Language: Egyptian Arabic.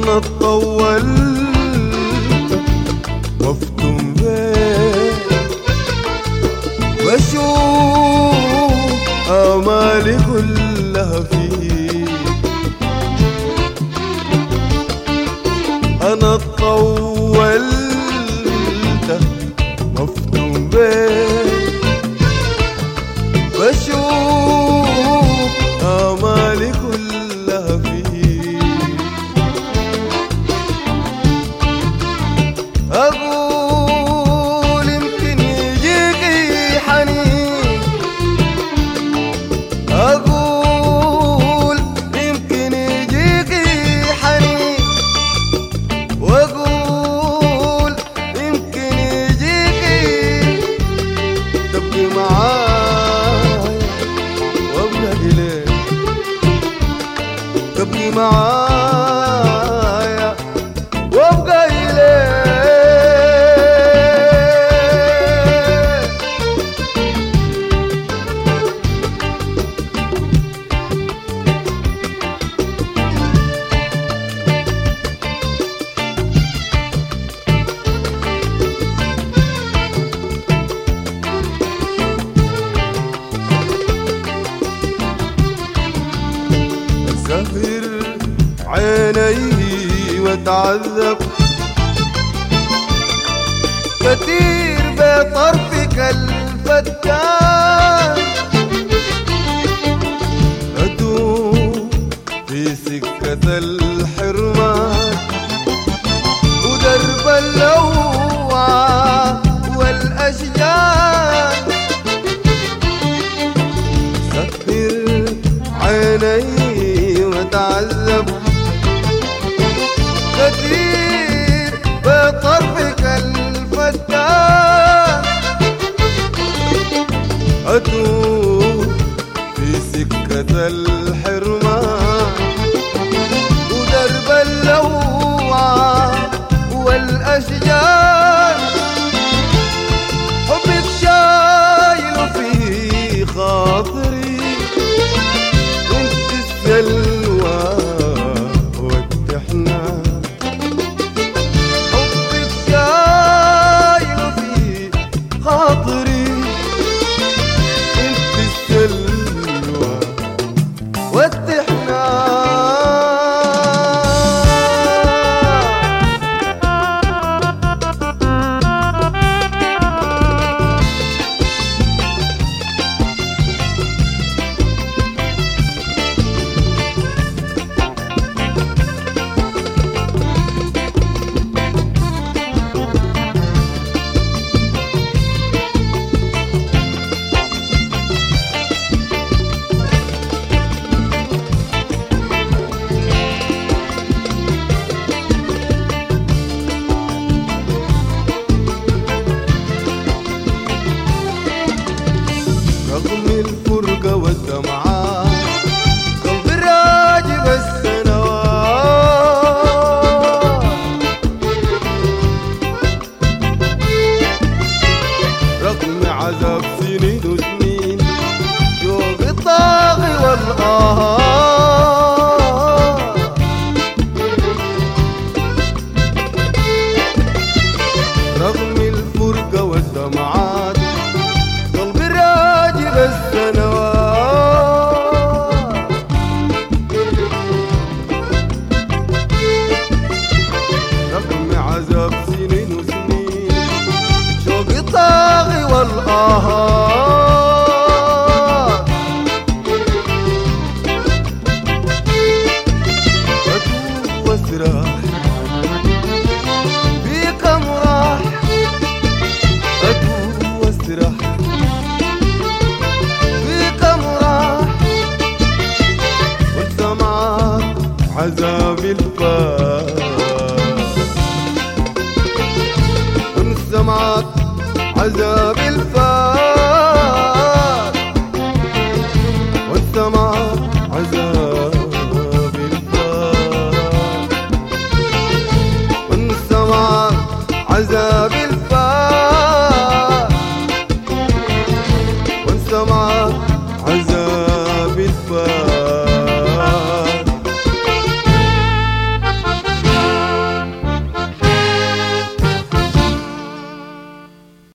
انا اتطولت مفتون بيك بشوف امالي كلها فيك انا اتطولت مفتون بيك بشوف امالي كلها فيك اقول يمكن يجيكي حنين اقول يمكن يجيكي حنين واقول يمكن يجيكي تبقي معايا وابقى إليك تبقي معايا وابقى إليك أسهر عيني واتعذب كثير بطرفك الفتان أدوم في سكة الحرمان ودرب اللوعة والأشجار سهر عيني وتعذب كثير بطرفك الفتان أتوه في سكة الحرمان ودرب اللوعة والأشجار حبك شايل في خاطري وانت السلوى والتحنان حبك شايل في خاطري انت السلوى والتحنان رغم الفرقة والدمعات قلبي راجب السنوات رغم عذاب سنين وسنين شوق الطاغي والآهات رغم الفرقة والدمعات قلبي راجب السنوات رغم عذاب سنين وسنين شوقي طاغي والآهات أتوب واسرح بيك راح أتوب واسرح بيك راح وانت معاك عذابي الفات وانت معاك عذابي الفات وانت معاك عذابي الفات وانت معاك عذابي الفات وانت معاك عذابي الفات